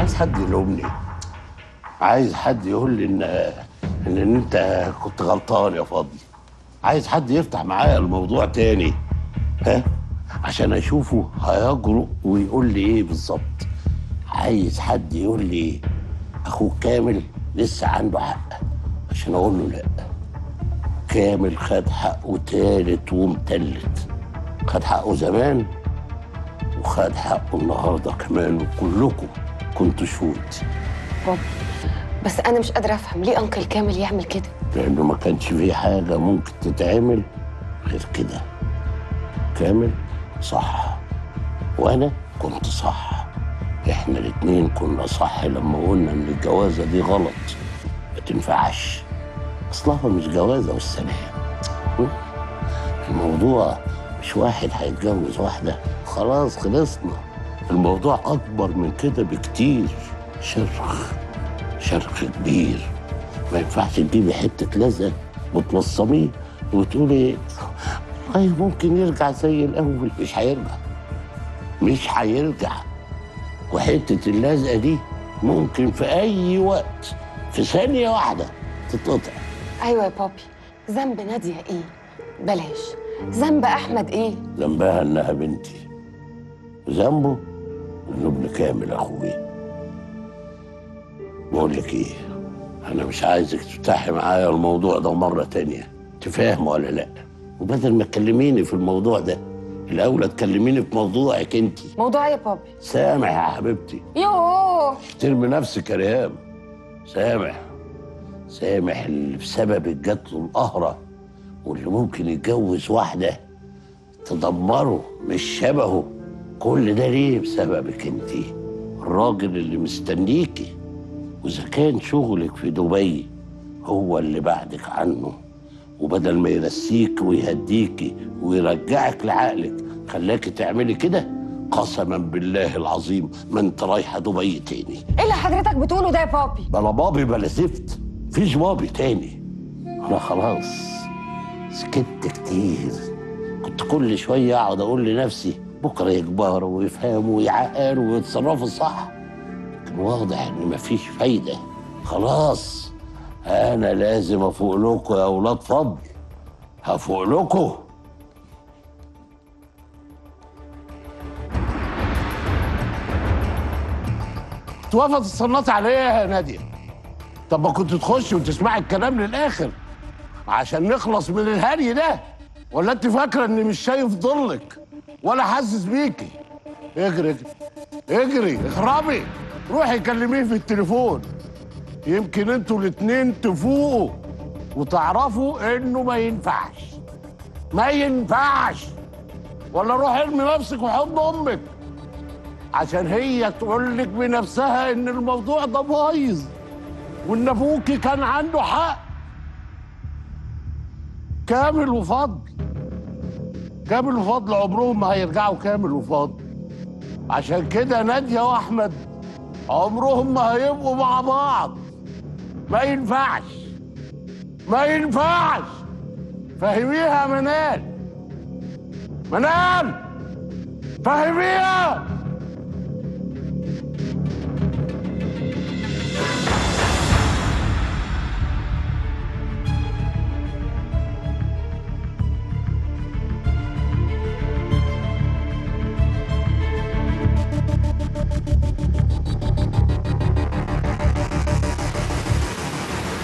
عايز حد يلومني عايز حد يقول لي ان ان, إن انت كنت غلطان يا فضل عايز حد يفتح معايا الموضوع تاني ها عشان اشوفه هيجرؤ ويقول لي ايه بالظبط عايز حد يقول لي اخوك كامل لسه عنده حق عشان اقول له لا كامل خد حقه تالت ومتلت خد حقه زمان وخد حقه النهارده كمان وكلكم كنتوا شهود بابا بس انا مش قادره افهم ليه انكل كامل يعمل كده لانه ما كانش في حاجه ممكن تتعمل غير كده كامل صح وانا كنت صح احنا الاتنين كنا صح لما قلنا ان الجوازه دي غلط ما تنفعش اصلها مش جوازه والسلام م? الموضوع مش واحد هيتجوز واحده خلاص خلصنا الموضوع اكبر من كده بكتير شرخ شرخ كبير ما ينفعش تجيبي حته لزق وتلصميه وتقولي والله ممكن يرجع زي الاول مش هيرجع مش هيرجع وحته اللزقه دي ممكن في اي وقت في ثانيه واحده تتقطع ايوه يا بابي ذنب ناديه ايه بلاش ذنب احمد ايه ذنبها انها بنتي ذنبه انه ابن كامل اخوي بقول لك ايه انا مش عايزك تفتحي معايا الموضوع ده مره تانية تفهم ولا لا وبدل ما تكلميني في الموضوع ده الاولى تكلميني في موضوعك انت موضوع إيه يا بابي سامح يا حبيبتي يوه ترمي نفسك يا ريهام سامح سامح اللي بسببك جات له القهرة واللي ممكن يتجوز واحدة تدمره مش شبهه كل ده ليه بسببك انتي الراجل اللي مستنيكي وإذا كان شغلك في دبي هو اللي بعدك عنه وبدل ما يرسيك ويهديكي ويرجعك لعقلك خلاكي تعملي كده قسما بالله العظيم ما انت رايحه دبي تاني ايه اللي حضرتك بتقوله ده يا بابي بلا بابي بلا زفت مفيش بابي تاني انا خلاص سكت كتير كنت كل شويه اقعد اقول لنفسي بكره يكبروا ويفهموا ويعقلوا ويتصرفوا صح لكن واضح ان مفيش فايده خلاص انا لازم افوق لكم يا اولاد فضل هفوق لكم توافق تصنطي عليا يا ناديه طب ما كنت تخشي وتسمعي الكلام للاخر عشان نخلص من الهري ده ولا انت فاكره اني مش شايف ضلك ولا حاسس بيكي اجري اجري اجري اخربي روحي كلميه في التليفون يمكن انتوا الاتنين تفوقوا وتعرفوا انه ما ينفعش ما ينفعش ولا روح ارمي نفسك وحضن امك عشان هي تقول لك بنفسها ان الموضوع ده بايظ وان ابوكي كان عنده حق كامل وفضل كامل وفضل عمرهم ما هيرجعوا كامل وفضل عشان كده ناديه واحمد عمرهم ما هيبقوا مع بعض ما ينفعش ما ينفعش فهميها يا منال منال فهميها